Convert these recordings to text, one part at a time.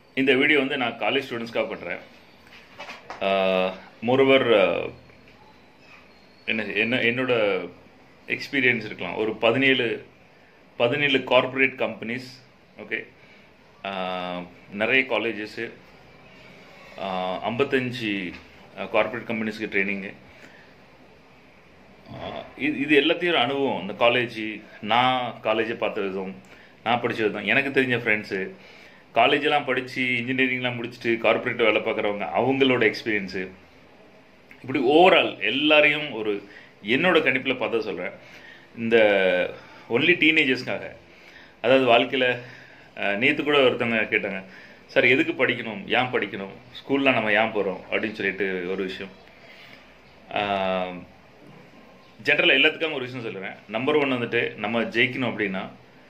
இந்த வீடியோ வந்து நான் காலேஜ் ஸ்டூடெண்ட்ஸ்க்காக பண்ணுறேன் மோரோவர் என்ன என்ன என்னோட எக்ஸ்பீரியன்ஸ் இருக்கலாம் ஒரு பதினேழு பதினேழு கார்ப்பரேட் கம்பெனிஸ் ஓகே நிறைய காலேஜஸ்ஸு ஐம்பத்தஞ்சு கார்ப்பரேட் கம்பெனிஸ்க்கு ட்ரைனிங்கு இது இது எல்லாத்தையும் ஒரு அனுபவம் இந்த காலேஜ் நான் காலேஜை பார்த்த விதம் நான் படித்த விதம் எனக்கு தெரிஞ்ச ஃப்ரெண்ட்ஸு காலேஜெல்லாம் படித்து இன்ஜினியரிங்லாம் முடிச்சுட்டு கார்ப்பரேட் வேலை பார்க்குறவங்க அவங்களோட எக்ஸ்பீரியன்ஸு இப்படி ஓவரால் எல்லாரையும் ஒரு என்னோட கணிப்பில் பார்த்தா சொல்கிறேன் இந்த ஒன்லி டீனேஜர்ஸ்க்காக அதாவது வாழ்க்கையில் நேற்று கூட ஒருத்தவங்க கேட்டாங்க சார் எதுக்கு படிக்கணும் ஏன் படிக்கணும் ஸ்கூலில் நம்ம ஏன் போகிறோம் அப்படின்னு சொல்லிட்டு ஒரு விஷயம் ஜென்ரலாக எல்லாத்துக்கும் ஒரு விஷயம் சொல்லுவேன் நம்பர் ஒன் வந்துட்டு நம்ம ஜெயிக்கணும் அப்படின்னா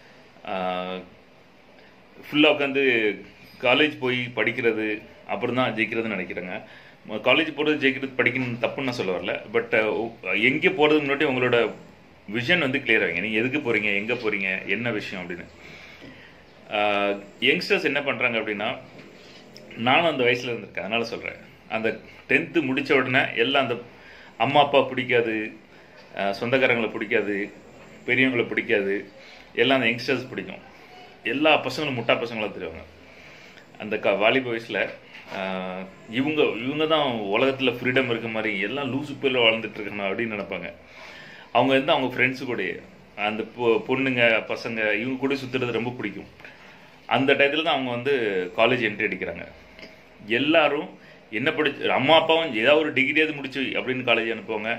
ஃபுல்லாக உட்காந்து காலேஜ் போய் படிக்கிறது அப்புறம் தான் ஜெயிக்கிறதுன்னு நினைக்கிறேங்க காலேஜ் போகிறது ஜெயிக்கிறது படிக்கணும் தப்புன்னு நான் சொல்ல வரல பட் எங்கே போகிறதுக்கு முன்னாடி உங்களோட விஷன் வந்து கிளியர் ஆகுங்க நீங்கள் எதுக்கு போகிறீங்க எங்கே போகிறீங்க என்ன விஷயம் அப்படின்னு யங்ஸ்டர்ஸ் என்ன பண்ணுறாங்க அப்படின்னா நானும் அந்த வயசில் இருந்திருக்கேன் அதனால் சொல்கிறேன் அந்த டென்த்து முடித்த உடனே எல்லாம் அந்த அம்மா அப்பா பிடிக்காது சொந்தக்காரங்களை பிடிக்காது பெரியவங்களை பிடிக்காது எல்லாம் அந்த யங்ஸ்டர்ஸ் பிடிக்கும் எல்லா பசங்களும் முட்டா பசங்களாக தெரியுவாங்க அந்த க வாலிப வயசில் இவங்க இவங்க தான் உலகத்தில் ஃப்ரீடம் இருக்க மாதிரி எல்லாம் லூசு பேரில் வாழ்ந்துட்டு இருக்கணும் அப்படின்னு நினைப்பாங்க அவங்க வந்து அவங்க ஃப்ரெண்ட்ஸு கூட அந்த பொண்ணுங்க பசங்க இவங்க கூட சுற்றுறது ரொம்ப பிடிக்கும் அந்த டயத்தில் தான் அவங்க வந்து காலேஜ் என்ட்ரி அடிக்கிறாங்க எல்லாரும் என்ன படிச்சு அம்மா அப்பாவும் ஏதாவது ஒரு டிகிரியாவது முடிச்சு அப்படின்னு காலேஜ் அனுப்புவாங்க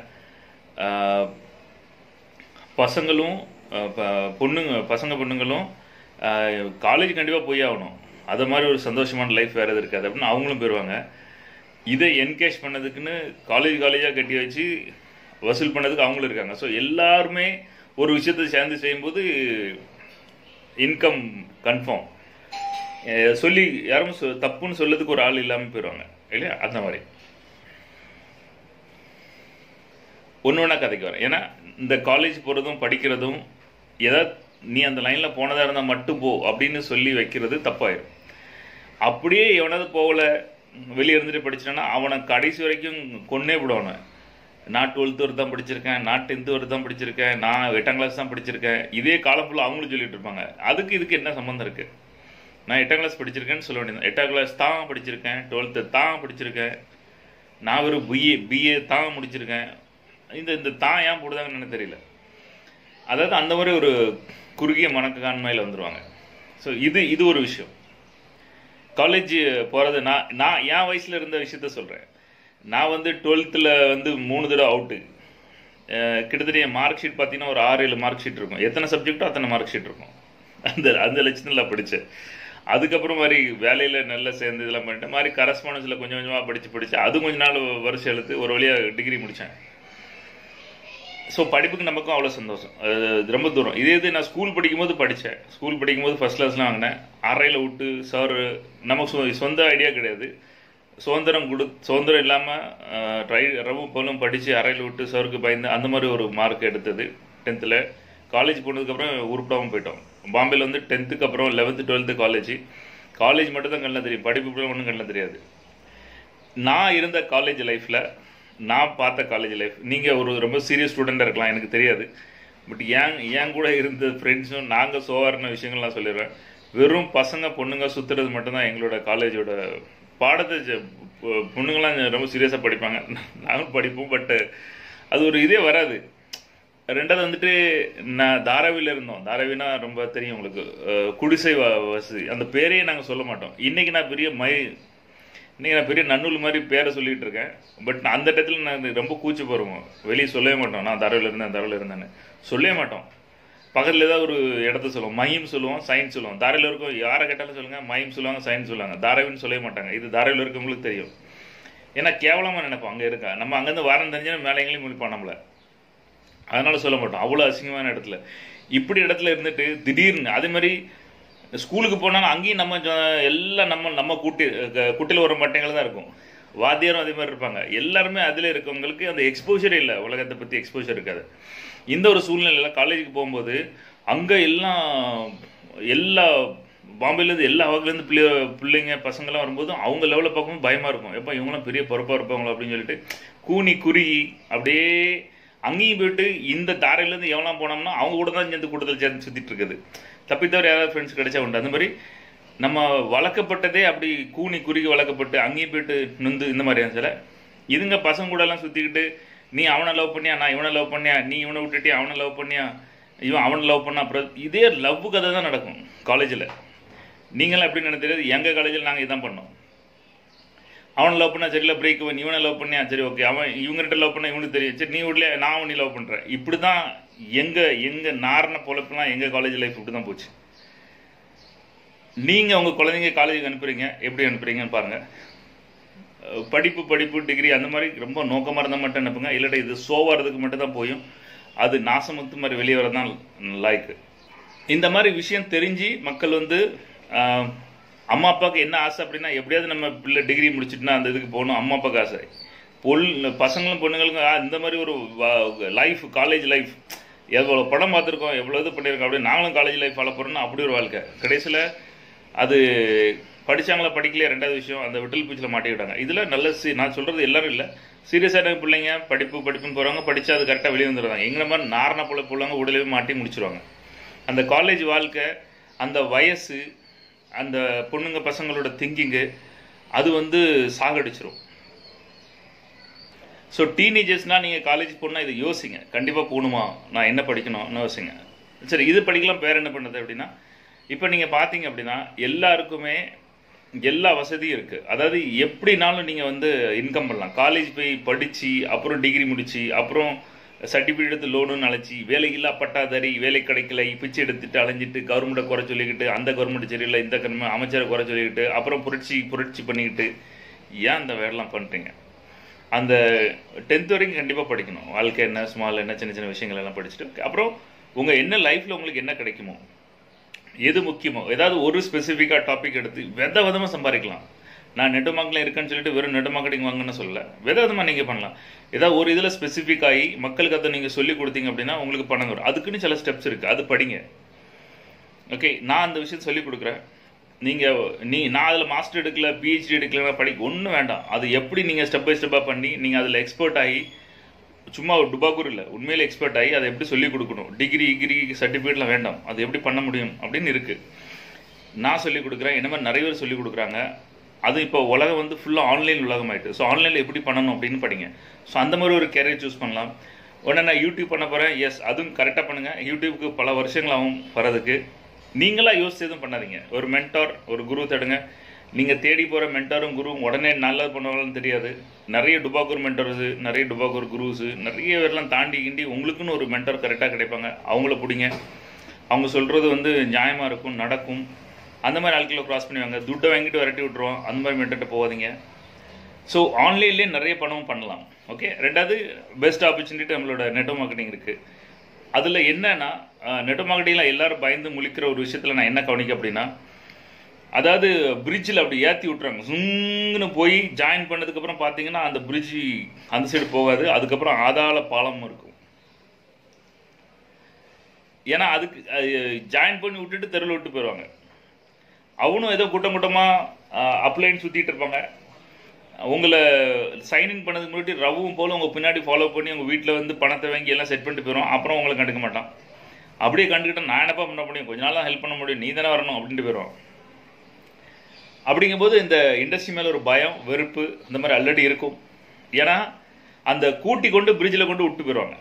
பசங்களும் பொண்ணுங்க பசங்க பொண்ணுங்களும் காலேஜ் கண்டிப்பாக போய் ஆகணும் அது மாதிரி ஒரு சந்தோஷமான லைஃப் வேறு எது இருக்காது அப்படின்னு அவங்களும் போயிடுவாங்க இதை என்கேஜ் பண்ணதுக்குன்னு காலேஜ் காலேஜாக கட்டி வச்சு வசூல் பண்ணதுக்கு அவங்களும் இருக்காங்க ஸோ எல்லாருமே ஒரு விஷயத்தை சேர்ந்து செய்யும்போது இன்கம் கன்ஃபார்ம் சொல்லி யாரும் தப்புன்னு சொல்லதுக்கு ஒரு ஆள் இல்லாமல் போயிடுவாங்க இல்லையா அந்த மாதிரி ஒன்று ஒன்றா கதைக்கு வரேன் ஏன்னா இந்த காலேஜ் போகிறதும் படிக்கிறதும் ஏதாவது நீ அந்த லைனில் போனதாக இருந்தால் மட்டும் போ அப்படின்னு சொல்லி வைக்கிறது தப்பாயிடும் அப்படியே எவனாவது போகல வெளியே இருந்துட்டு படிச்சிட்டான்னா அவனை கடைசி வரைக்கும் கொன்னே விடுவானு நான் டுவெல்த்து வரை தான் படிச்சிருக்கேன் நான் டென்த்து வரை தான் படிச்சிருக்கேன் நான் எட்டாம் கிளாஸ் தான் படிச்சிருக்கேன் இதே காலம் ஃபுல்லாக அவங்களும் சொல்லிட்டு இருப்பாங்க அதுக்கு இதுக்கு என்ன சம்மந்தம் இருக்குது நான் எட்டாம் கிளாஸ் படிச்சிருக்கேன்னு சொல்ல வேண்டியது எட்டாம் கிளாஸ் தான் படிச்சிருக்கேன் டுவெல்த்து தான் படிச்சிருக்கேன் நான் ஒரு பிஏ பிஏ தான் முடிச்சிருக்கேன் இந்த இந்த தான் ஏன் போடுதாங்கன்னு எனக்கு தெரியல அதாவது அந்த மாதிரி ஒரு குறுகிய மனக்கான்மையில் வந்துடுவாங்க ஸோ இது இது ஒரு விஷயம் காலேஜ் போகிறது நான் நான் என் வயசில் இருந்த விஷயத்த சொல்கிறேன் நான் வந்து டுவெல்த்தில் வந்து மூணு தடவை அவுட்டு கிட்டத்தட்ட என் மார்க் ஷீட் பார்த்தீங்கன்னா ஒரு ஆறு ஏழு மார்க் ஷீட் இருக்கும் எத்தனை சப்ஜெக்டோ அத்தனை மார்க் ஷீட் இருக்கும் அந்த அந்த லட்சத்தில் படித்தேன் அதுக்கப்புறம் மாதிரி வேலையில் நல்லா சேர்ந்து இதெல்லாம் பண்ணிட்டேன் மாதிரி கரஸ்பாண்டன்ஸில் கொஞ்சம் கொஞ்சமாக படித்து படித்து அது கொஞ்ச நாள் வருஷம் எழுத்து ஒரு வழியாக டிகிரி முடித்தேன் ஸோ படிப்புக்கு நமக்கும் அவ்வளோ சந்தோஷம் அது ரொம்ப தூரம் இதே இது நான் ஸ்கூல் படிக்கும்போது படித்தேன் ஸ்கூல் படிக்கும்போது ஃபஸ்ட் கிளாஸ்லாம் வாங்கினேன் அறையில் விட்டு சார் நமக்கு சொந்த ஐடியா கிடையாது சுதந்திரம் கொடு சுதந்திரம் இல்லாமல் ட்ரை ரொம்ப போலும் படித்து அறையில் விட்டு சாருக்கு பயந்து அந்த மாதிரி ஒரு மார்க் எடுத்தது டென்த்தில் காலேஜ் போனதுக்கப்புறம் உருப்பிடாமல் போயிட்டோம் பாம்பேயில் வந்து டென்த்துக்கு அப்புறம் லெவன்த்து டுவெல்த்து காலேஜ் காலேஜ் மட்டும் தான் கண்ணில் தெரியும் படிப்பு ஒன்றும் கண்ணில் தெரியாது நான் இருந்த காலேஜ் லைஃப்பில் நான் பார்த்த காலேஜ் லைஃப் நீங்கள் ஒரு ரொம்ப சீரியஸ் ஸ்டூடெண்ட்டாக இருக்கலாம் எனக்கு தெரியாது பட் ஏன் ஏன் கூட இருந்த ஃப்ரெண்ட்ஸும் நாங்கள் சோவாரின விஷயங்கள்லாம் சொல்லிடுறேன் வெறும் பசங்க பொண்ணுங்க சுற்றுறது மட்டும்தான் எங்களோட காலேஜோட பாடத்தை பொண்ணுங்களாம் ரொம்ப சீரியஸாக படிப்பாங்க நாங்களும் படிப்போம் பட்டு அது ஒரு இதே வராது ரெண்டாவது வந்துட்டு நான் தாராவியில் இருந்தோம் தாராவினா ரொம்ப தெரியும் உங்களுக்கு குடிசை வசதி அந்த பேரையே நாங்கள் சொல்ல மாட்டோம் இன்றைக்கி நான் பெரிய மை இன்றைக்கி நான் பெரிய நன்னூல் மாதிரி பேரை சொல்லிகிட்டு இருக்கேன் பட் அந்த இடத்துல நான் ரொம்ப கூச்சி போடுவோம் வெளியே சொல்லவே மாட்டோம் நான் தரவில் இருந்தேன் தரவில் இருந்தேன்னு சொல்லவே மாட்டோம் பக்கத்தில் ஏதாவது ஒரு இடத்த சொல்லுவோம் மயம் சொல்லுவோம் சயின்ஸ் சொல்லுவோம் தாரையில் இருக்கும் யாரை கேட்டாலும் சொல்லுங்கள் மயம் சொல்லுவாங்க சயின்ஸ் சொல்லுவாங்க தாராவின்னு சொல்லவே மாட்டாங்க இது தாராவில் இருக்கவங்களுக்கு தெரியும் ஏன்னா கேவலமாக நினைப்போம் அங்கே இருக்கா நம்ம அங்கேருந்து வாரம் தெரிஞ்சாலும் மேலே எங்கேயும் முடிப்போம் நம்மளை அதனால சொல்ல மாட்டோம் அவ்வளோ அசிங்கமான இடத்துல இப்படி இடத்துல இருந்துட்டு திடீர்னு அதே மாதிரி ஸ்கூலுக்கு போனாலும் அங்கேயும் நம்ம எல்லாம் நம்ம நம்ம கூட்டி குட்டியில் வர மட்டைகள் தான் இருக்கும் வாத்தியாரும் அதே மாதிரி இருப்பாங்க எல்லாருமே அதில் இருக்கவங்களுக்கு அந்த எக்ஸ்போஷரே இல்லை உலகத்தை பற்றி எக்ஸ்போஷர் இருக்காது இந்த ஒரு சூழ்நிலையில் காலேஜுக்கு போகும்போது அங்கே எல்லாம் எல்லா பாம்பேலேருந்து எல்லா வகையிலேருந்து பிள்ளை பிள்ளைங்க பசங்கள்லாம் வரும்போது அவங்க லெவலில் பார்க்கும்போது பயமாக இருக்கும் எப்போ இவங்களாம் பெரிய பொறுப்பாக இருப்பாங்களோ அப்படின்னு சொல்லிட்டு கூனி குறுகி அப்படியே அங்கேயும் போயிட்டு இந்த தாரையிலேருந்து எவனா போனோம்னா அவங்க கூட தான் சேர்ந்து கூட்டத்தில் சேர்ந்து சுற்றிட்டு இருக்குது தப்பித்தவரை யாராவது ஃப்ரெண்ட்ஸ் கிடைச்சா உண்டு அந்த மாதிரி நம்ம வளர்க்கப்பட்டதே அப்படி கூனி குறுகி வளர்க்கப்பட்டு அங்கேயும் போயிட்டு நொந்து இந்த மாதிரியான சில இதுங்க பசங்க கூட எல்லாம் சுற்றிக்கிட்டு நீ அவனை லவ் பண்ணியா நான் இவனை லவ் பண்ணியா நீ இவனை விட்டுட்டியா அவனை லவ் பண்ணியா இவன் அவனை லவ் பண்ணா அப்புறம் இதே லவ் கதை தான் நடக்கும் காலேஜில் நீங்களாம் எப்படி நினைக்கிறது எங்கள் காலேஜில் நாங்கள் இதான் பண்ணோம் அவனை லவ் பண்ணா சரியில்ல பிரேக் இவன் இவனை லவ் பண்ணியா சரி ஓகே அவன் இவங்ககிட்ட லவ் பண்ணா இவனுக்கு தெரியும் சரி நீ விடல நான் உன்னை லவ் பண்ணுறேன் இப்படி தான் எங்கள் எங்கள் நாரண பொழப்புலாம் எங்கள் காலேஜ் லைஃப் இப்படி தான் போச்சு நீங்கள் உங்கள் குழந்தைங்க காலேஜுக்கு அனுப்புறீங்க எப்படி அனுப்புறீங்கன்னு பாருங்கள் அஹ் படிப்பு படிப்பு டிகிரி அந்த மாதிரி ரொம்ப நோக்கமாக இருந்தால் மட்டும் அனுப்புங்க இல்லாட்டி இது சோவாகிறதுக்கு மட்டும் தான் போயும் அது நாசமுத்து மாதிரி வெளியே வரதான் லாய்க்கு இந்த மாதிரி விஷயம் தெரிஞ்சு மக்கள் வந்து ஆஹ், அம்மா அப்பாவுக்கு என்ன ஆசை அப்படின்னா எப்படியாவது நம்ம பிள்ளை டிகிரி முடிச்சிட்டுனா அந்த இதுக்கு போகணும் அம்மா அப்பாவுக்கு ஆசை பொல் பசங்களும் பொண்ணுங்களுக்கும் ஆ, இந்த மாதிரி ஒரு லைஃப் காலேஜ் லைஃப் எவ்வளோ படம் பார்த்துருக்கோம் எவ்வளோ இது பண்ணியிருக்கோம் அப்படியே நாங்களும் காலேஜ் லைஃப் ஃபாலோ பண்ணோம்னா அப்படி ஒரு வாழ்க்கை கடைசியில் அது படிச்சாங்களா படிக்கலையா ரெண்டாவது விஷயம் அந்த விட்டல் பூச்சில் மாட்டிக்கிட்டாங்க இதில் நல்ல சி நான் சொல்கிறது எல்லாரும் இல்லை சீரியஸான பிள்ளைங்க படிப்பு படிப்புன்னு போகிறவங்க படித்து அது கரெக்டாக வெளியே வந்துடுறாங்க எங்களை மாதிரி நாரண போல பிள்ளைங்க உடலே மாட்டி முடிச்சிருவாங்க அந்த காலேஜ் வாழ்க்கை அந்த வயசு அந்த பொண்ணுங்க பசங்களோட திங்கிங்கு அது வந்து சாகடிச்சிரும் ஸோ டீனேஜர்ஸ்னால் நீங்கள் காலேஜ் போனால் இதை யோசிங்க கண்டிப்பாக போகணுமா நான் என்ன படிக்கணும்னு யோசிங்க சரி இது படிக்கலாம் பேர் என்ன பண்ணுறது அப்படின்னா இப்போ நீங்கள் பார்த்தீங்க அப்படின்னா எல்லாருக்குமே எல்லா வசதியும் இருக்குது அதாவது எப்படினாலும் நீங்கள் வந்து இன்கம் பண்ணலாம் காலேஜ் போய் படித்து அப்புறம் டிகிரி முடிச்சு அப்புறம் சர்டிஃபிகேட் எடுத்து லோனுன்னு அழைச்சி வேலையில்லா பட்டாதாரி வேலை கிடைக்கல பிச்சை எடுத்துட்டு அலைஞ்சிட்டு கவர்மெண்ட்டை குறை சொல்லிக்கிட்டு அந்த கவர்மெண்ட் சரியில்லை இந்த கவர்மெண்ட் அமைச்சரை குறை சொல்லிக்கிட்டு அப்புறம் புரட்சி புரட்சி பண்ணிக்கிட்டு ஏன் அந்த வேலைலாம் பண்ணுறீங்க அந்த டென்த் வரைக்கும் கண்டிப்பாக படிக்கணும் வாழ்க்கை என்ன ஸ்மால் என்ன சின்ன சின்ன விஷயங்கள் எல்லாம் படிச்சுட்டு அப்புறம் உங்கள் என்ன லைஃப்பில் உங்களுக்கு என்ன கிடைக்குமோ எது முக்கியமோ ஏதாவது ஒரு ஸ்பெசிஃபிக்காக டாபிக் எடுத்து வித விதமாக சம்பாதிக்கலாம் நான் நெட் மார்க்கெட்டில் இருக்கேன்னு சொல்லிட்டு வெறும் நெட் மார்க்கெட்டிங் வாங்கன்னு சொல்லல வித விதமாக நீங்கள் பண்ணலாம் ஏதாவது ஒரு இதில் ஸ்பெசிஃபிக் ஆகி மக்களுக்கு அதை நீங்கள் சொல்லி கொடுத்தீங்க அப்படின்னா உங்களுக்கு பணம் வரும் அதுக்குன்னு சில ஸ்டெப்ஸ் இருக்குது அது படிங்க ஓகே நான் அந்த விஷயம் சொல்லி கொடுக்குறேன் நீங்கள் நீ நான் அதில் மாஸ்டர் எடுக்கல பிஹெச்டி எடுக்கலன்னா படிக்க ஒன்றும் வேண்டாம் அது எப்படி நீங்கள் ஸ்டெப் பை ஸ்டெப்பாக பண்ணி நீங்கள் அதில் எக்ஸ்பர்ட் ஆகி சும்மா ஒரு டுபாக்கூர் இல்லை உண்மையிலே எக்ஸ்பர்ட் ஆகி அதை எப்படி சொல்லிக் கொடுக்கணும் டிகிரி கிரி சர்டிஃபிகேட்லாம் வேண்டாம் அது எப்படி பண்ண முடியும் அப்படின்னு இருக்குது நான் சொல்லிக் கொடுக்குறேன் இந்த மாதிரி நிறைய பேர் சொல்லிக் கொடுக்குறாங்க அது இப்போ உலகம் வந்து ஃபுல்லாக ஆன்லைன் உலகம் ஆயிட்டு ஸோ ஆன்லைனில் எப்படி பண்ணணும் அப்படின்னு படிங்க ஸோ அந்த மாதிரி ஒரு கேரியர் சூஸ் பண்ணலாம் உடனே நான் யூடியூப் பண்ண போகிறேன் எஸ் அதுவும் கரெக்டாக பண்ணுங்கள் யூடியூப்க்கு பல வருஷங்களாகும் வரதுக்கு நீங்களா யோசிச்சு எதுவும் பண்ணாதீங்க ஒரு மென்டார் ஒரு குரு தேடுங்க நீங்கள் தேடி போகிற மென்டாரும் குருவும் உடனே நல்லது பண்ணுவாங்கன்னு தெரியாது நிறைய டுபாக்கூர் மென்டர்ஸு நிறைய டுபாக்கூர் குருஸு நிறைய பேர்லாம் தாண்டி கிண்டி உங்களுக்குன்னு ஒரு மென்டார் கரெக்டாக கிடைப்பாங்க அவங்கள பிடிங்க அவங்க சொல்கிறது வந்து நியாயமாக இருக்கும் நடக்கும் அந்த மாதிரி ஆட்களை கிராஸ் பண்ணுவாங்க துட்டை வாங்கிட்டு விரட்டி விட்ருவோம் அந்த மாதிரி மென்டர்கிட்ட போகாதீங்க ஸோ ஆன்லைன்லேயே நிறைய பணமும் பண்ணலாம் ஓகே ரெண்டாவது பெஸ்ட் ஆப்பர்ச்சுனிட்டி நம்மளோட நெட் மார்க்கெட்டிங் இருக்குது அதில் என்னன்னா நெட் மார்க்கெட்டிங்கில் எல்லாரும் பயந்து முழிக்கிற ஒரு விஷயத்தில் நான் என்ன கவனிக்க அப்படின்னா அதாவது பிரிட்ஜில் அப்படி ஏற்றி விட்றாங்க சுங்குன்னு போய் ஜாயின் பண்ணதுக்கப்புறம் பார்த்தீங்கன்னா அந்த பிரிட்ஜ் அந்த சைடு போகாது அதுக்கப்புறம் ஆதாள பாலம் இருக்கும் ஏன்னா அதுக்கு ஜாயின் பண்ணி விட்டுட்டு தெருவில் விட்டு போயிடுவாங்க அவனும் ஏதோ கூட்டம் கூட்டமாக அப்ளைன் சுற்றிட்டு இருப்பாங்க உங்களை சைன்இன் பண்ணதுக்கு முன்னாடி ரவும் போல உங்கள் பின்னாடி ஃபாலோ பண்ணி உங்கள் வீட்டில் வந்து பணத்தை வாங்கி எல்லாம் செட் பண்ணிட்டு போயிடும் அப்புறம் உங்களை கண்டுக்க மாட்டான் அப்படியே கண்டுக்கிட்டா நான் என்னப்பா பண்ண முடியும் கொஞ்ச நாள் தான் ஹெல்ப் பண்ண முடியும் நீ தானே வரணும் அப்படின்ட்டு போயிடுவான் அப்படிங்கும்போது இந்த இண்டஸ்ட்ரி மேலே ஒரு பயம் வெறுப்பு இந்த மாதிரி ஆல்ரெடி இருக்கும் ஏன்னா அந்த கூட்டி கொண்டு பிரிட்ஜில் கொண்டு விட்டு போயிடுவாங்க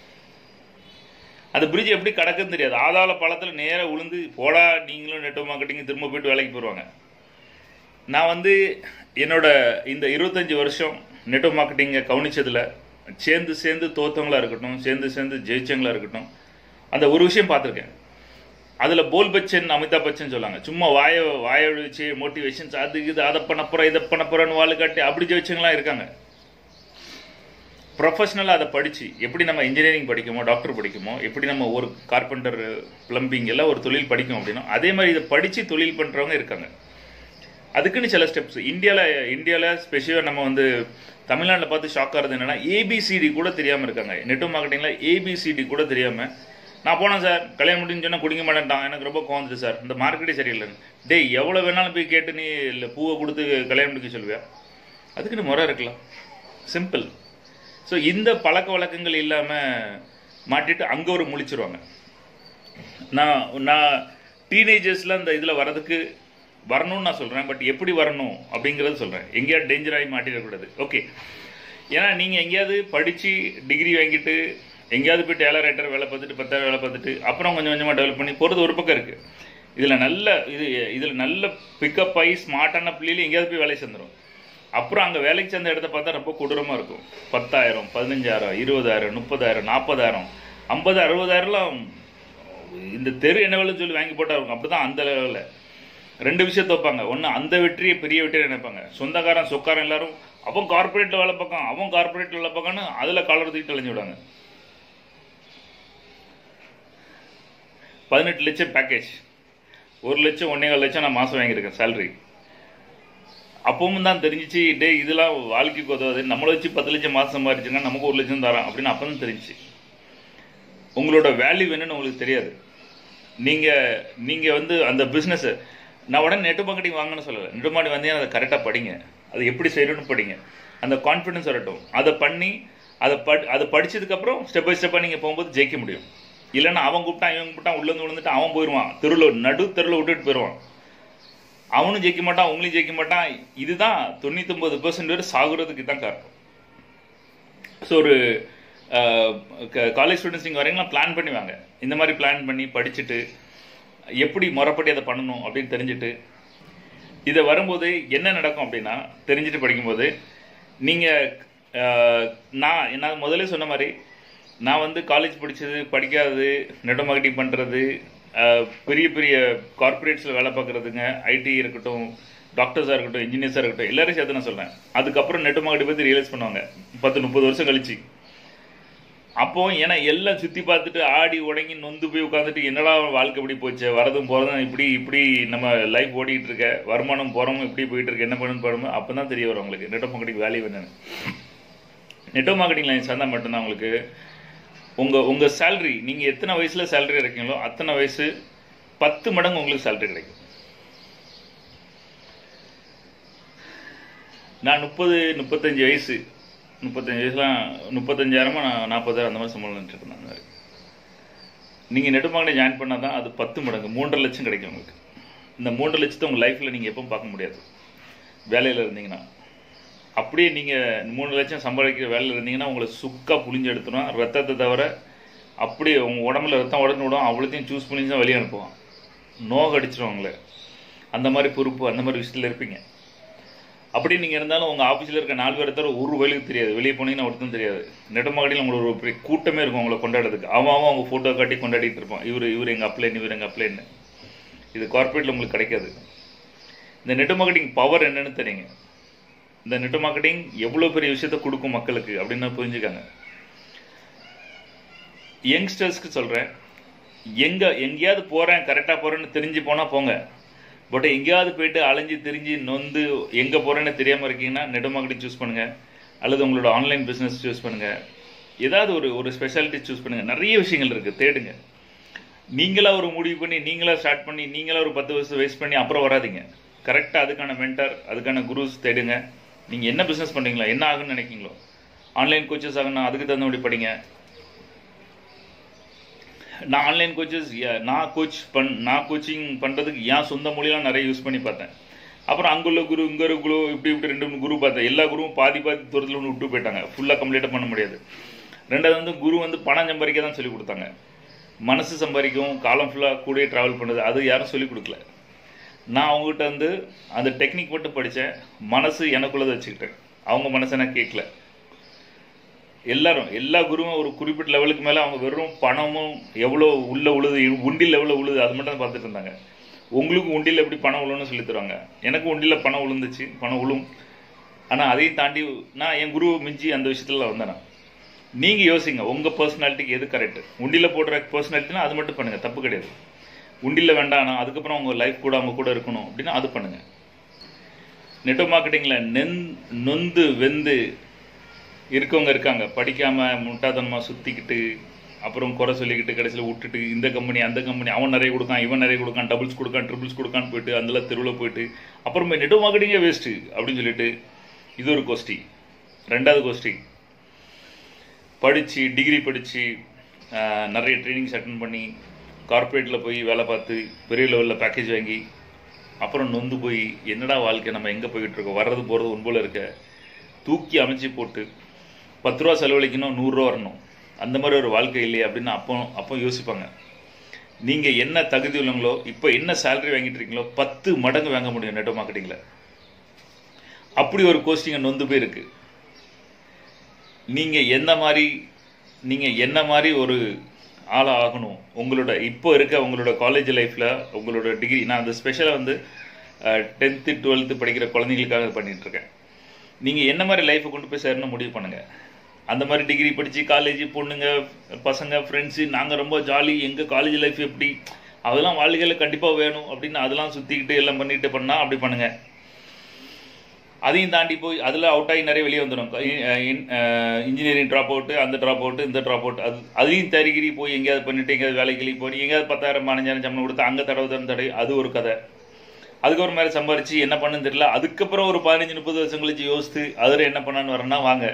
அந்த பிரிட்ஜ் எப்படி கிடக்குன்னு தெரியாது ஆதாள பழத்தில் நேராக உளுந்து போடா நீங்களும் நெட்வொர்க் மார்க்கெட்டிங் திரும்ப போயிட்டு வேலைக்கு போயிடுவாங்க நான் வந்து என்னோட இந்த இருபத்தஞ்சி வருஷம் நெட்வொர்க் மார்க்கெட்டிங்கை கவனிச்சதில் சேர்ந்து சேர்ந்து தோத்தவங்களா இருக்கட்டும் சேர்ந்து சேர்ந்து ஜெயிச்சவங்களா இருக்கட்டும் அந்த ஒரு விஷயம் பார்த்துருக்கேன் அதில் போல் பச்சன் அமிதாப் பச்சன் சொல்லாங்க சும்மா வாய வாய வச்சு மோட்டிவேஷன்ஸ் அது இது அதை பண்ண போகிறேன் இதை பண்ண போகிறேன்னு வாழ் காட்டி அப்படி ஜெயிச்சவங்களாம் இருக்காங்க ப்ரொஃபஷ்னலாக அதை படித்து எப்படி நம்ம இன்ஜினியரிங் படிக்குமோ டாக்டர் படிக்குமோ எப்படி நம்ம ஒரு கார்பெண்டர் பிளம்பிங் எல்லாம் ஒரு தொழில் படிக்கும் அப்படின்னா அதே மாதிரி இதை படித்து தொழில் பண்ணுறவங்க இருக்காங்க அதுக்குன்னு சில ஸ்டெப்ஸ் இந்தியாவில் இந்தியாவில் ஸ்பெஷலாக நம்ம வந்து தமிழ்நாட்டில் பார்த்து ஷாக் ஆகிறது என்னென்னா ஏபிசிடி கூட தெரியாமல் இருக்காங்க நெட்வொர்க் மார்க்கெட்டிங்கில் ஏபிசிடி கூட தெரியாமல் நான் போனேன் சார் கல்யாணம் முடிஞ்சு சொன்னால் குடிக்க மாட்டேன்ட்டான் எனக்கு ரொம்ப கோந்துட்டு சார் இந்த மார்க்கெட்டே சரியில்லைன்னு டேய் எவ்வளோ வேணாலும் போய் கேட்டு நீ இல்லை பூவை கொடுத்து கல்யாணம் முடிக்க சொல்லுவியா அதுக்கு நீ முறை இருக்கலாம் சிம்பிள் ஸோ இந்த பழக்க வழக்கங்கள் இல்லாமல் மாட்டிட்டு அங்கே ஒரு முழிச்சிருவாங்க நான் நான் டீனேஜர்ஸில் அந்த இதில் வரதுக்கு வரணும்னு நான் சொல்கிறேன் பட் எப்படி வரணும் அப்படிங்கிறது சொல்கிறேன் எங்கேயாவது டேஞ்சர் ஆகி மாட்டிடக்கூடாது ஓகே ஏன்னா நீங்கள் எங்கேயாவது படித்து டிகிரி வாங்கிட்டு எங்கேயாவது போய் டேலர் ரைட்டர் வேலை பார்த்துட்டு பத்தாயிரம் வேலை பார்த்துட்டு அப்புறம் கொஞ்சம் கொஞ்சமாக டெவலப் பண்ணி போகிறது ஒரு பக்கம் இருக்குது இதில் நல்ல இது இதில் நல்ல பிக்கப் ஆகி ஸ்மார்ட்டான பிள்ளைகள் எங்கேயாவது போய் வேலை சேர்ந்துடும் அப்புறம் அங்கே வேலைக்கு சேர்ந்த இடத்த பார்த்தா ரொம்ப கொடூரமாக இருக்கும் பத்தாயிரம் பதினஞ்சாயிரம் இருபதாயிரம் முப்பதாயிரம் நாற்பதாயிரம் ஐம்பது அறுபதாயிரம்லாம் இந்த தெரு என்ன வேலை சொல்லி வாங்கி போட்டாங்க அப்படி தான் அந்த லெவலில் ரெண்டு விஷயத்த வைப்பாங்க ஒன்று அந்த வெற்றியை பெரிய வெற்றியை நினைப்பாங்க சொந்தக்காரன் சொக்காரன் எல்லாரும் அவன் கார்பரேட்டில் வேலை பார்க்கான் அவன் கார்பரேட்டில் வேலை பார்க்கான்னு அதில் காலர் தூக்கிட்டு அழிஞ்சு விடாங்க பதினெட்டு லட்சம் பேக்கேஜ் ஒரு லட்சம் ஒன்றே லட்சம் நான் மாதம் வாங்கியிருக்கேன் சேலரி அப்பவும் தான் தெரிஞ்சிச்சு டே இதெல்லாம் வாழ்க்கைக்கு உதவாது நம்மளை வச்சு பத்து லட்சம் மாதம் சம்பாதிச்சுங்க நமக்கு ஒரு லட்சம் தரான் அப்படின்னு அப்போ தான் தெரிஞ்சிச்சு உங்களோட வேல்யூ என்னன்னு உங்களுக்கு தெரியாது நீங்கள் நீங்கள் வந்து அந்த பிஸ்னஸை நான் உடனே நெட் மார்க்கெட்டிங் வாங்கன்னு சொல்லலை நெட் மார்க்கெட்டிங் வந்தீங்கன்னா அதை கரெக்டாக படிங்க அது எப்படி செய்யணும்னு படிங்க அந்த கான்ஃபிடன்ஸ் வரட்டும் அதை பண்ணி அதை படி அதை படிச்சதுக்கப்புறம் ஸ்டெப் பை ஸ்டெப்பாக நீங்கள் போகும்போது ஜெயிக்க முடியும் இல்லைன்னா அவன் கூப்பிட்டான் இவன் கூப்பிட்டான் உள்ளேருந்து விழுந்துட்டு அவன் போயிடுவான் தெருவில் நடு தெருவில் விட்டுட்டு போயிடுவான் அவனும் ஜெயிக்க மாட்டான் உங்களையும் ஜெயிக்க மாட்டான் இதுதான் தொண்ணூத்தொம்பது பெர்சன்ட் பேர் சாகுறதுக்கு தான் காரணம் ஸோ ஒரு காலேஜ் ஸ்டூடெண்ட்ஸ் நீங்கள் வரீங்களா பிளான் பண்ணி வாங்க இந்த மாதிரி பிளான் பண்ணி படிச்சுட்டு எப்படி முறைப்படி அதை பண்ணணும் அப்படின்னு தெரிஞ்சுட்டு இதை வரும்போது என்ன நடக்கும் அப்படின்னா தெரிஞ்சுட்டு படிக்கும்போது நீங்கள் நான் நான் முதல்ல சொன்ன மாதிரி நான் வந்து காலேஜ் படித்தது படிக்காதது நெட் மார்க்கெட்டிங் பண்ணுறது பெரிய பெரிய கார்பரேட்ஸில் வேலை பார்க்குறதுங்க ஐடி இருக்கட்டும் டாக்டர்ஸாக இருக்கட்டும் இன்ஜினியர்ஸாக இருக்கட்டும் எல்லாரும் சேர்த்து நான் சொல்கிறேன் அதுக்கப்புறம் நெட் மார்க்கெட்டிங் பற்றி ரியலைஸ் பண்ணுவாங்க பத்து முப்பது வருஷம் கழிச்சு அப்போ ஏன்னா எல்லாம் சுற்றி பார்த்துட்டு ஆடி உடங்கி நொந்து போய் உட்காந்துட்டு என்னடா வாழ்க்கை இப்படி போச்சு வரதும் போகிறதும் இப்படி இப்படி நம்ம லைஃப் ஓடிட்டு இருக்க வருமானம் போகிறோம் இப்படி போயிட்டு இருக்கு என்ன பண்ணணும் போகிறோமோ அப்போ தான் தெரிய வரும் உங்களுக்கு நெட்டோ மார்க்கெட்டிங் வேல்யூ என்னன்னு நெட்டோ மார்க்கெட்டிங் லைன் சேர்ந்தால் மட்டும்தான் உங்களுக்கு உங்கள் உங்கள் சேல்ரி நீங்கள் எத்தனை வயசில் சேலரி இருக்கீங்களோ அத்தனை வயசு பத்து மடங்கு உங்களுக்கு சேலரி கிடைக்கும் நான் முப்பது முப்பத்தஞ்சு வயசு முப்பத்தஞ்சு வயசுலாம் முப்பத்தஞ்சாயிரமா நான் நாற்பதாயிரம் அந்த மாதிரி சம்பளம் நின்றுட்டு இருந்தேன் அந்த மாதிரி நீங்கள் நெடுமாங்கனை ஜாயின் பண்ணால் தான் அது பத்து மடங்கு மூன்றரை லட்சம் கிடைக்கும் உங்களுக்கு இந்த மூன்றரை லட்சத்தை உங்கள் லைஃப்பில் நீங்கள் எப்பவும் பார்க்க முடியாது வேலையில் இருந்தீங்கன்னா அப்படியே நீங்கள் மூணு லட்சம் சம்பாதிக்கிற வேலையில் இருந்தீங்கன்னா உங்களை சுக்காக புளிஞ்சு எடுத்துடும் ரத்தத்தை தவிர அப்படியே உங்கள் உடம்புல ரத்தம் உடனே விடும் அவ்வளோத்தையும் சூஸ் பண்ணி தான் வெளியே அனுப்புவான் நோக அடிச்சிருவாங்களே அந்த மாதிரி பொறுப்பு அந்த மாதிரி விஷயத்தில் இருப்பீங்க அப்படி நீங்கள் இருந்தாலும் உங்கள் ஆஃபீஸில் இருக்க நாலு பேரை தவிர ஒரு வேலைக்கு தெரியாது வெளியே போனீங்கன்னா ஒருத்தரும் தெரியாது நெடுமாகடியில் உங்களுக்கு ஒரு பெரிய கூட்டமே இருக்கும் உங்களை கொண்டாடுறதுக்கு அவன் அவன் அவங்க ஃபோட்டோ காட்டி கொண்டாடிட்டு இருப்பான் இவர் இவர் எங்கள் அப்ளைன் இவர் எங்கள் அப்ளைன்னு இது கார்பரேட்டில் உங்களுக்கு கிடைக்காது இந்த நெட் மார்க்கெட்டிங் பவர் என்னன்னு தெரியுங்க இந்த நெட் மார்க்கெட்டிங் எவ்வளோ பெரிய விஷயத்த கொடுக்கும் மக்களுக்கு அப்படின்னு புரிஞ்சுக்காங்க யங்ஸ்டர்ஸ்க்கு சொல்கிறேன் எங்கே எங்கேயாவது போகிறேன் கரெக்டாக போகிறேன்னு தெரிஞ்சு போனால் போங்க பட் எங்கேயாவது போயிட்டு அலைஞ்சு திரிஞ்சு நொந்து எங்கே போகிறேன்னு தெரியாமல் இருக்கீங்கன்னா நெட் மார்க்கெட்டிங் சூஸ் பண்ணுங்கள் அல்லது உங்களோட ஆன்லைன் பிஸ்னஸ் சூஸ் பண்ணுங்கள் ஏதாவது ஒரு ஒரு ஸ்பெஷாலிட்டி சூஸ் பண்ணுங்கள் நிறைய விஷயங்கள் இருக்குது தேடுங்க நீங்களா ஒரு முடிவு பண்ணி நீங்களா ஸ்டார்ட் பண்ணி நீங்களா ஒரு பத்து வருஷம் வேஸ்ட் பண்ணி அப்புறம் வராதிங்க கரெக்டாக அதுக்கான மென்டர் அதுக்கான குரூஸ் தேடுங்க நீங்கள் என்ன பிஸ்னஸ் பண்ணுறீங்களோ என்ன ஆகுன்னு நினைக்கிங்களோ ஆன்லைன் கோச்சஸ் ஆகணும் அதுக்கு தகுந்தபடி படிங்க நான் ஆன்லைன் கோச்சஸ் நான் கோச் பண் நான் கோச்சிங் பண்ணுறதுக்கு என் சொந்த மொழியெலாம் நிறைய யூஸ் பண்ணி பார்த்தேன் அப்புறம் அங்குள்ள குரு இங்கே ஒரு குரு இப்படி இப்படி ரெண்டு மூணு குரு பார்த்தேன் எல்லா குருவும் பாதி பாதி தூரத்தில் ஒன்று விட்டு போயிட்டாங்க ஃபுல்லாக கம்ப்ளீட்டாக பண்ண முடியாது ரெண்டாவது வந்து குரு வந்து பணம் சம்பாதிக்க தான் சொல்லி கொடுத்தாங்க மனசு சம்பாதிக்கவும் காலம் ஃபுல்லாக கூடயே ட்ராவல் பண்ணுறது அது யாரும் சொல்லிக் கொடுக்கல நான் அவங்ககிட்ட வந்து அந்த டெக்னிக் மட்டும் படித்தேன் மனசு எனக்குள்ளதை வச்சுக்கிட்டேன் அவங்க மனசை நான் கேட்கல எல்லாரும் எல்லா குருவும் ஒரு குறிப்பிட்ட லெவலுக்கு மேலே அவங்க வெறும் பணமும் எவ்வளோ உள்ள உழுது உண்டில் எவ்வளோ உழுது அது மட்டும் தான் பார்த்துட்டு இருந்தாங்க உங்களுக்கு உண்டியில் எப்படி பணம் உழுன்னு சொல்லி தருவாங்க எனக்கு உண்டியில் பணம் உளுந்துச்சு பணம் உழும் ஆனால் அதையும் தாண்டி நான் என் குருவை மிஞ்சி அந்த விஷயத்தில் வந்தேன் நான் நீங்கள் யோசிங்க உங்கள் பர்சனாலிட்டிக்கு எது கரெக்ட் உண்டியில் போடுற பர்சனாலிட்டினா அது மட்டும் பண்ணுங்கள் தப்பு கிடையாது உண்டியில் வேண்டாம் நான் அதுக்கப்புறம் உங்கள் லைஃப் கூட அவங்க கூட இருக்கணும் அப்படின்னா அது பண்ணுங்கள் நெட்டோ மார்க்கெட்டிங்கில் நென் நொந்து வெந்து இருக்கவங்க இருக்காங்க படிக்காமல் முட்டாத்தனமாக சுற்றிக்கிட்டு அப்புறம் குறை சொல்லிக்கிட்டு கடைசியில் விட்டுட்டு இந்த கம்பெனி அந்த கம்பெனி அவன் நிறைய கொடுக்கான் இவன் நிறைய கொடுக்கான் டபுள்ஸ் கொடுக்கான் ட்ரிபிள்ஸ் கொடுக்கான்னு போயிட்டு அதில் தெருவில் போயிட்டு அப்புறமே நெட் மார்க்கெட்டிங்கே வேஸ்ட்டு அப்படின்னு சொல்லிட்டு இது ஒரு கோஷ்டி ரெண்டாவது கோஷ்டி படித்து டிகிரி படித்து நிறைய ட்ரைனிங்ஸ் அட்டன் பண்ணி கார்ப்பரேட்டில் போய் வேலை பார்த்து பெரிய லெவலில் பேக்கேஜ் வாங்கி அப்புறம் நொந்து போய் என்னடா வாழ்க்கை நம்ம எங்கே போய்கிட்டு இருக்கோம் வர்றது போகிறது உன்போல இருக்க தூக்கி அமைச்சு போட்டு பத்து ரூபா செலவழிக்கணும் நூறுரூவா வரணும் அந்த மாதிரி ஒரு வாழ்க்கை இல்லையே அப்படின்னு அப்போ அப்போ யோசிப்பாங்க நீங்கள் என்ன தகுதி உள்ளவங்களோ இப்போ என்ன சேலரி வாங்கிட்டு இருக்கீங்களோ பத்து மடங்கு வாங்க முடியும் நெட்டோ மார்க்கெட்டிங்கில் அப்படி ஒரு கோஸ்டிங்க நொந்து போயிருக்கு நீங்கள் எந்த மாதிரி நீங்கள் என்ன மாதிரி ஒரு ஆளாக ஆகணும் உங்களோட இப்போ இருக்க உங்களோட காலேஜ் லைஃப்பில் உங்களோட டிகிரி நான் அந்த ஸ்பெஷலாக வந்து டென்த்து டுவெல்த்து படிக்கிற குழந்தைங்களுக்காக பண்ணிட்டு இருக்கேன் நீங்கள் என்ன மாதிரி லைஃப்பை கொண்டு போய் சேரணும் முடிவு பண்ணுங்கள் அந்த மாதிரி டிகிரி படித்து காலேஜ் பொண்ணுங்க பசங்க ஃப்ரெண்ட்ஸு நாங்கள் ரொம்ப ஜாலி எங்கள் காலேஜ் லைஃப் எப்படி அதெல்லாம் வாழ்க்கையில் கண்டிப்பாக வேணும் அப்படின்னு அதெல்லாம் சுற்றிக்கிட்டு எல்லாம் பண்ணிட்டு பண்ணால் அப்படி பண்ணுங்கள் அதையும் தாண்டி போய் அதில் அவுட் ஆகி நிறைய வெளியே வந்துடும் இன்ஜினியரிங் ட்ராப் அவுட்டு அந்த ட்ராப் அவுட்டு இந்த ட்ராப் அவுட் அது அதையும் தறிகிரி போய் எங்கேயாவது பண்ணிட்டு எங்கேயாவது வேலைக்கு போய் எங்கேயாவது பத்தாயிரம் பதினஞ்சாயிரம் சம்பளம் கொடுத்து அங்கே தடவை தடவை தடவை அது ஒரு கதை அதுக்கப்புறம் மேலே சம்பாரிச்சு என்ன பண்ணுன்னு தெரியல அதுக்கப்புறம் ஒரு பதினஞ்சு முப்பது வருஷம் கழிச்சு யோசித்து அதில் என்ன பண்ணான்னு வரேன்னா வாங்க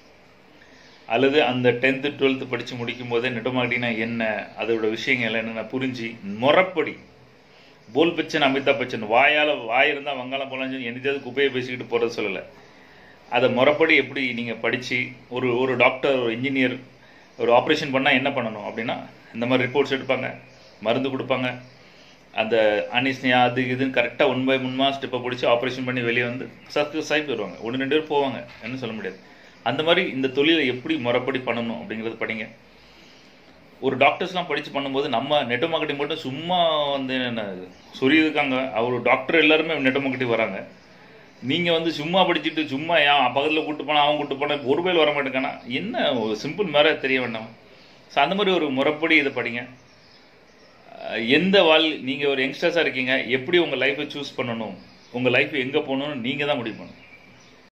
அல்லது அந்த டென்த்து டுவெல்த்து படித்து முடிக்கும் போதே நெட்டமாட்டினா என்ன அதோட விஷயங்கள் என்னென்ன புரிஞ்சு முறப்படி போல் பச்சன் அமிதாப் பச்சன் வாயால் வாய் இருந்தால் வங்காளம் போலாம் சொல்லி என்னத்தையாவது குப்பையை பேசிக்கிட்டு போகிறது சொல்லலை அதை முறப்படி எப்படி நீங்கள் படித்து ஒரு ஒரு டாக்டர் ஒரு இன்ஜினியர் ஒரு ஆப்ரேஷன் பண்ணால் என்ன பண்ணணும் அப்படின்னா இந்த மாதிரி ரிப்போர்ட்ஸ் எடுப்பாங்க மருந்து கொடுப்பாங்க அந்த அனிஸ்னியா அது இதுன்னு கரெக்டாக ஒன் பை ஒன்மா ஸ்டெப்பை பிடிச்சி ஆப்ரேஷன் பண்ணி வெளியே வந்து சக்ஸஸ் ஆகி போயிடுவாங்க ஒன்று ரெண்டு பேர் போவாங்க என்ன சொல்ல முடியாது அந்த மாதிரி இந்த தொழிலை எப்படி முறைப்படி பண்ணணும் அப்படிங்கிறது படிங்க ஒரு டாக்டர்ஸ்லாம் படித்து பண்ணும்போது நம்ம நெட் மார்க்கெட்டிங் மட்டும் சும்மா வந்து என்ன சொல்லியிருக்காங்க அவர் டாக்டர் எல்லாருமே நெட் மார்க்கெட்டிங் வராங்க நீங்கள் வந்து சும்மா படிச்சுட்டு சும்மா ஏன் பக்கத்தில் கூட்டு போனால் அவன் கூட்டு போனால் ஒரு பேர் வர மாட்டேங்கானா என்ன சிம்பிள் மேலே தெரிய வேண்டாம் ஸோ அந்த மாதிரி ஒரு முறைப்படி இதை படிங்க எந்த வாழ் நீங்கள் ஒரு யங்ஸ்டர்ஸாக இருக்கீங்க எப்படி உங்கள் லைஃப்பை சூஸ் பண்ணணும் உங்கள் லைஃப் எங்கே போகணும்னு நீங்கள் தான் முடிவு பண்ணணும்